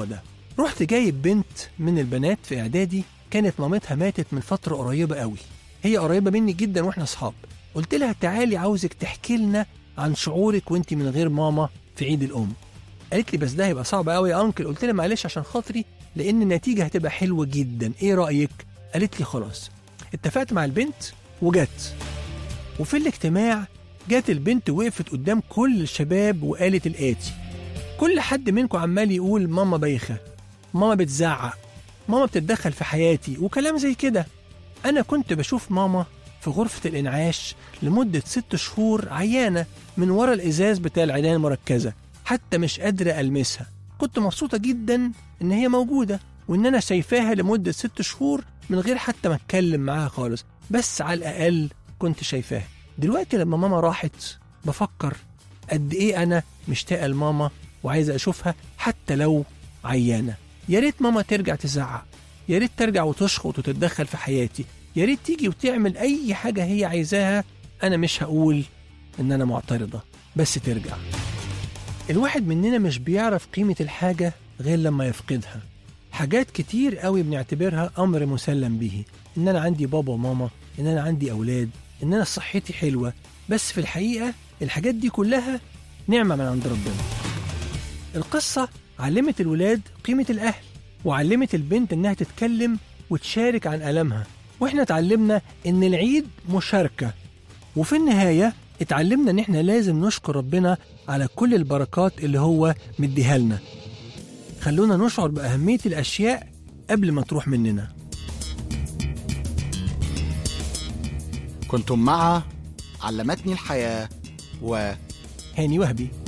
ده رحت جايب بنت من البنات في إعدادي كانت مامتها ماتت من فترة قريبة قوي هي قريبة مني جدا وإحنا أصحاب قلت لها تعالي عاوزك تحكي لنا عن شعورك وانت من غير ماما في عيد الأم قالت لي بس ده هيبقى صعب قوي يا أنكل قلت لها معلش عشان خاطري لأن النتيجة هتبقى حلوة جدا إيه رأيك؟ قالت لي خلاص اتفقت مع البنت وجت وفي الاجتماع جت البنت وقفت قدام كل الشباب وقالت الآتي كل حد منكم عمال يقول ماما بايخة ماما بتزعق ماما بتتدخل في حياتي وكلام زي كده أنا كنت بشوف ماما في غرفة الإنعاش لمدة ست شهور عيانة من ورا الإزاز بتاع العناية المركزة حتى مش قادرة ألمسها كنت مبسوطة جدا إن هي موجودة وإن أنا شايفاها لمدة ست شهور من غير حتى ما أتكلم معاها خالص بس على الأقل كنت شايفاها دلوقتي لما ماما راحت بفكر قد إيه أنا مشتاقة لماما وعايزة أشوفها حتى لو عيانة يا ريت ماما ترجع تزعق يا ريت ترجع وتشخط وتتدخل في حياتي يا ريت تيجي وتعمل أي حاجة هي عايزاها أنا مش هقول إن أنا معترضة بس ترجع الواحد مننا مش بيعرف قيمة الحاجة غير لما يفقدها حاجات كتير قوي بنعتبرها أمر مسلم به إن أنا عندي بابا وماما إن أنا عندي أولاد إن أنا صحتي حلوة بس في الحقيقة الحاجات دي كلها نعمة من عند ربنا القصة علمت الولاد قيمة الأهل وعلمت البنت إنها تتكلم وتشارك عن ألمها وإحنا اتعلمنا إن العيد مشاركة وفي النهاية اتعلمنا إن إحنا لازم نشكر ربنا على كل البركات اللي هو مديها لنا خلونا نشعر بأهمية الأشياء قبل ما تروح مننا كنتم مع علمتني الحياة و هاني وهبي